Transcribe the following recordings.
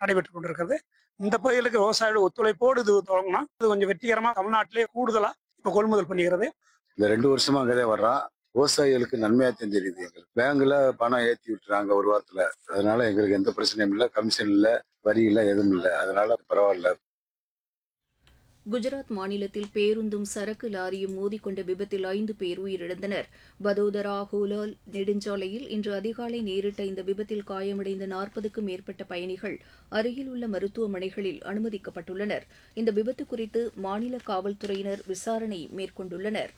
நடைபெற்றுக் கொண்டிருக்கிறது இந்த பகுதிகளுக்கு விவசாயிகள் ஒத்துழைப்போடு இது தொடங்கினா இது கொஞ்சம் வெற்றிகரமா தமிழ்நாட்டிலே கூடுதலா இப்ப கொள்முதல் பண்ணுகிறது இந்த ரெண்டு வருஷமா அங்கதே வர்றோம் விவசாயிகளுக்கு நன்மையா தெரிஞ்சிருக்குது எங்களுக்கு பேங்க்ல பணம் ஏத்தி விட்டுறாங்க ஒரு வாரத்துல அதனால எங்களுக்கு எந்த பிரச்சனையும் இல்லை கமிஷன் இல்லை வரி இல்லை எதுவும் இல்லை அதனால பரவாயில்ல குஜராத் மாநிலத்தில் பேருந்தும் சரக்கு லாரியும் மோதிக்கொண்ட விபத்தில் ஐந்து பேர் உயிரிழந்தனர் வதோதரா ஹூலால் நெடுஞ்சாலையில் இன்று அதிகாலை நேரிட்ட இந்த விபத்தில் காயமடைந்த நாற்பதுக்கும் மேற்பட்ட பயணிகள் அருகில் உள்ள மருத்துவமனைகளில் அனுமதிக்கப்பட்டுள்ளனர் இந்த விபத்து குறித்து மாநில காவல்துறையினர் விசாரணை மேற்கொண்டுள்ளனர்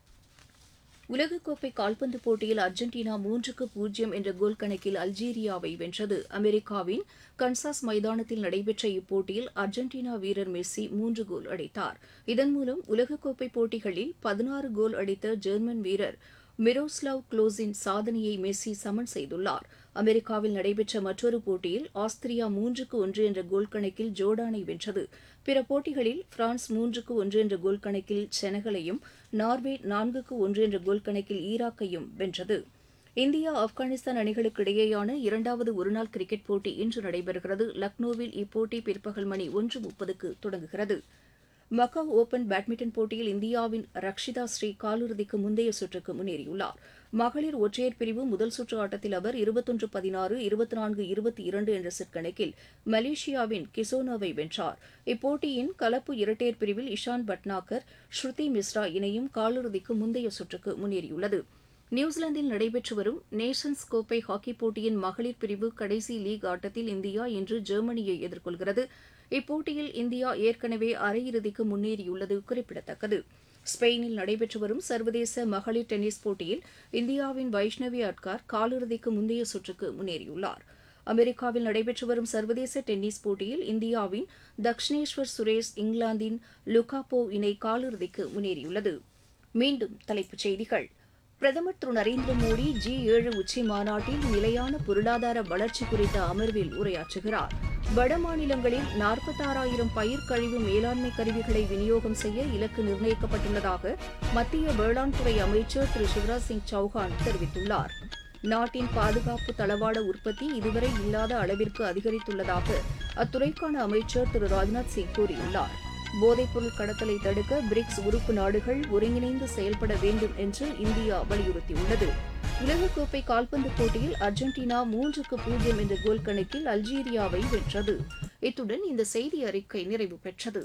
உலகக்கோப்பை கால்பந்து போட்டியில் அர்ஜென்டினா மூன்றுக்கு பூஜ்ஜியம் என்ற கோல் கணக்கில் அல்ஜீரியாவை வென்றது அமெரிக்காவின் கன்சாஸ் மைதானத்தில் நடைபெற்ற இப்போட்டியில் அர்ஜென்டினா வீரர் மெஸ்ஸி மூன்று கோல் அடித்தார் இதன் மூலம் உலகக்கோப்பை போட்டிகளில் பதினாறு கோல் அடித்த ஜெர்மன் வீரர் மிரோஸ்லாவ் க்ளோஸின் சாதனையை மெஸ்ஸி சமன் செய்துள்ளார் அமெரிக்காவில் நடைபெற்ற மற்றொரு போட்டியில் ஆஸ்திரியா மூன்றுக்கு ஒன்று என்ற கோல் கணக்கில் ஜோர்டானை வென்றது பிற போட்டிகளில் பிரான்ஸ் மூன்றுக்கு ஒன்று என்ற கோல் கணக்கில் செனகலையும் நார்வே நான்குக்கு ஒன்று என்ற கோல் கணக்கில் ஈராக்கையும் வென்றது இந்தியா ஆப்கானிஸ்தான் அணிகளுக்கு இடையேயான இரண்டாவது ஒருநாள் கிரிக்கெட் போட்டி இன்று நடைபெறுகிறது லக்னோவில் இப்போட்டி பிற்பகல் மணி ஒன்று முப்பதுக்கு தொடங்குகிறது மக்காவ் ஓபன் பேட்மிண்டன் போட்டியில் இந்தியாவின் ரக்ஷிதா ஸ்ரீ காலிறுதிக்கு முந்தைய சுற்றுக்கு முன்னேறியுள்ளார் மகளிர் ஒற்றையர் பிரிவு முதல் சுற்று ஆட்டத்தில் அவர் இருபத்தொன்று பதினாறு இருபத்தி நான்கு இருபத்தி இரண்டு என்ற செட் கணக்கில் மலேசியாவின் கிசோனோவை வென்றார் இப்போட்டியின் கலப்பு இரட்டையர் பிரிவில் இஷான் பட்னாகர் ஸ்ருதி மிஸ்ரா இணையும் காலிறுதிக்கு முந்தைய சுற்றுக்கு முன்னேறியுள்ளது நியூசிலாந்தில் நடைபெற்று வரும் நேஷன்ஸ் கோப்பை ஹாக்கி போட்டியின் மகளிர் பிரிவு கடைசி லீக் ஆட்டத்தில் இந்தியா இன்று ஜெர்மனியை எதிர்கொள்கிறது இப்போட்டியில் இந்தியா ஏற்கனவே அரையிறுதிக்கு முன்னேறியுள்ளது குறிப்பிடத்தக்கது ஸ்பெயினில் நடைபெற்று வரும் சர்வதேச மகளிர் டென்னிஸ் போட்டியில் இந்தியாவின் வைஷ்ணவி அட்கார் காலிறுதிக்கு முந்தைய சுற்றுக்கு முன்னேறியுள்ளார் அமெரிக்காவில் நடைபெற்று வரும் சர்வதேச டென்னிஸ் போட்டியில் இந்தியாவின் தக்ஷினேஸ்வர் சுரேஷ் இங்கிலாந்தின் லுகாபோ இணை காலிறுதிக்கு முன்னேறியுள்ளது மீண்டும் தலைப்புச் செய்திகள் பிரதமர் திரு நரேந்திர மோடி ஜி ஏழு உச்சி மாநாட்டில் நிலையான பொருளாதார வளர்ச்சி குறித்த அமர்வில் உரையாற்றுகிறார் வட மாநிலங்களில் நாற்பத்தாறாயிரம் பயிர் கழிவு மேலாண்மை கருவிகளை விநியோகம் செய்ய இலக்கு நிர்ணயிக்கப்பட்டுள்ளதாக மத்திய வேளாண் துறை அமைச்சர் திரு சிவராஜ் சிங் சௌஹான் தெரிவித்துள்ளார் நாட்டின் பாதுகாப்பு தளவாட உற்பத்தி இதுவரை இல்லாத அளவிற்கு அதிகரித்துள்ளதாக அத்துறைக்கான அமைச்சர் திரு ராஜ்நாத் சிங் கூறியுள்ளார் போதைப்பொருள் கடத்தலை தடுக்க பிரிக்ஸ் உறுப்பு நாடுகள் ஒருங்கிணைந்து செயல்பட வேண்டும் என்று இந்தியா வலியுறுத்தியுள்ளது உலகக்கோப்பை கால்பந்து போட்டியில் அர்ஜென்டினா மூன்றுக்கு பூஜ்ஜியம் என்ற கோல் கணக்கில் அல்ஜீரியாவை வென்றது இத்துடன் இந்த செய்தி அறிக்கை நிறைவு பெற்றது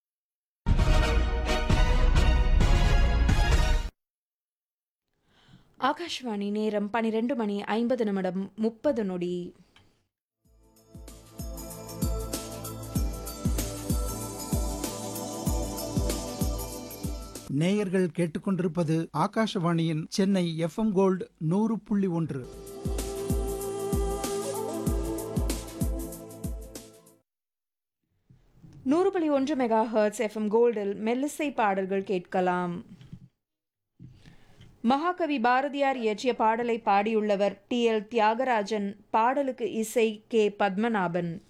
ஆகாஷ்வாணி நேரம் பனிரெண்டு மணி ஐம்பது நிமிடம் முப்பது நொடி நேயர்கள் கேட்டுக்கொண்டிருப்பது ஆகாஷவாணியின் சென்னை எஃப்எம் கோல்டு நூறு புள்ளி ஒன்று நூறு புள்ளி ஒன்று மெகா ஹர்ட்ஸ் எஃப்எம் கோல்டில் மெல்லிசை பாடல்கள் கேட்கலாம் மகாகவி பாரதியார் இயற்றிய பாடலை பாடியுள்ளவர் டி எல் தியாகராஜன் பாடலுக்கு இசை கே பத்மநாபன்